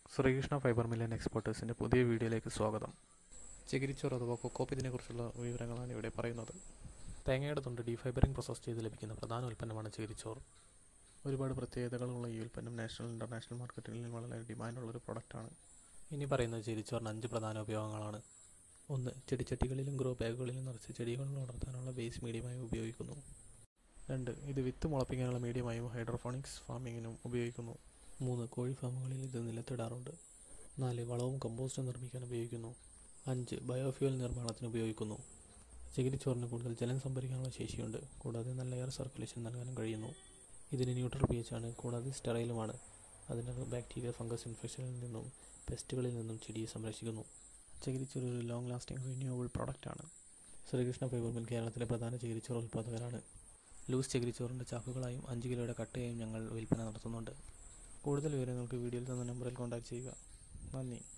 Sreekrishna fibre million എക്സ്പോർട്ടേഴ്സിൻ്റെ പുതിയ വീഡിയോയിലേക്ക് സ്വാഗതം ചകിരിച്ചോറ് അഥവാ കൊക്കോപ്പിതിനെ കുറിച്ചുള്ള വിവരങ്ങളാണ് ഇവിടെ പറയുന്നത് തേങ്ങയുടെ തൊണ്ട് ഡീഫൈബറിംഗ് പ്രോസസ് ചെയ്ത് ലഭിക്കുന്ന പ്രധാന ഉൽപ്പന്നമാണ് ചകിരിച്ചോറ് ഒരുപാട് പ്രത്യേകതകളുള്ള ഈ ഉൽപ്പന്നം നാഷണൽ ഇൻ്റർനാഷണൽ മാർക്കറ്റിൽ വളരെ ഡിമാൻഡുള്ള ഒരു പ്രൊഡക്റ്റാണ് ഇനി പറയുന്നത് ചകിരിച്ചോറിന് അഞ്ച് പ്രധാന ഉപയോഗങ്ങളാണ് ഒന്ന് ചെടിച്ചട്ടികളിലും ഗ്രോ ബാഗുകളിലും നിറച്ച് ചെടികൾ വളർത്താനുള്ള വേസ്റ്റ് മീഡിയമായി ഉപയോഗിക്കുന്നു രണ്ട് ഇത് വിത്ത് മുളപ്പിക്കാനുള്ള മീഡിയമായും ഹൈഡ്രോഫോണിക്സ് ഫാമിങ്ങിനും ഉപയോഗിക്കുന്നു മൂന്ന് കോഴി ഫാമുകളിൽ ഇത് നിലത്തിടാറുണ്ട് നാല് വളവും കമ്പോസ്റ്റും നിർമ്മിക്കാൻ ഉപയോഗിക്കുന്നു അഞ്ച് ബയോഫ്യൂൽ നിർമ്മാണത്തിന് ഉപയോഗിക്കുന്നു ചകിരിച്ചോറിന് കൂടുതൽ ജലം സംഭരിക്കാനുള്ള ശേഷിയുണ്ട് കൂടാതെ നല്ല എയർ സർക്കുലേഷൻ നൽകാനും കഴിയുന്നു ഇതിന് ന്യൂട്രൽ പി എച്ച് ആണ് കൂടാതെ സ്റ്റെറൈലുമാണ് അതിനാൽ ബാക്ടീരിയ ഫംഗസ് ഇൻഫെക്ഷനിൽ നിന്നും പെസ്റ്റുകളിൽ നിന്നും ചെടിയെ സംരക്ഷിക്കുന്നു ചകിരിച്ചോറ് ഒരു ലോങ് ലാസ്റ്റിംഗ് റിന്യൂവബിൾ പ്രൊഡക്റ്റാണ് ശ്രീകൃഷ്ണ ഫൈബർ മിൽ കേരളത്തിലെ പ്രധാന ചകിരിച്ചോറ് ഉൽപ്പാദകരാണ് ലൂസ് ചകിരിച്ചോറിൻ്റെ ചാക്കുകളായും അഞ്ച് കിലോയുടെ കട്ടയായും ഞങ്ങൾ വിൽപ്പന നടത്തുന്നുണ്ട് കൂടുതൽ വിവരങ്ങൾക്ക് വീഡിയോയിൽ തന്ന നമ്പറിൽ കോൺടാക്ട് ചെയ്യുക നന്ദി